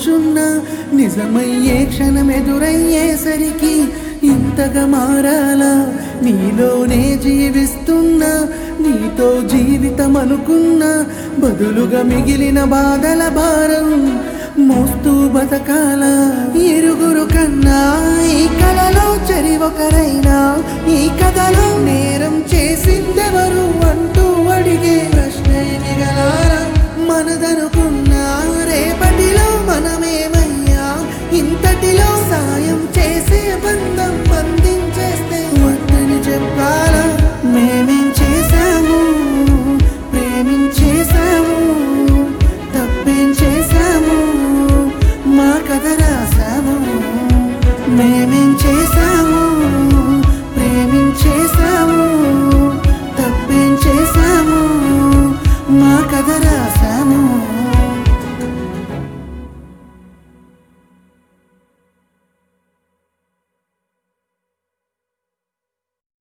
కూర్చున్నా నిజమయ్యే క్షణం ఎదురయ్యేసరికి ఇంతగా మారాలా నీలోనే జీవిస్తున్నా నీతో జీవితం అనుకున్నా బదులుగా మిగిలిన బాధల భారం మోస్తూ బతకాల ఇరుగురు కన్నా ఈ కలలో చెరి ఒకరైనా ఈ కథలో నేరం చేసిందెవరు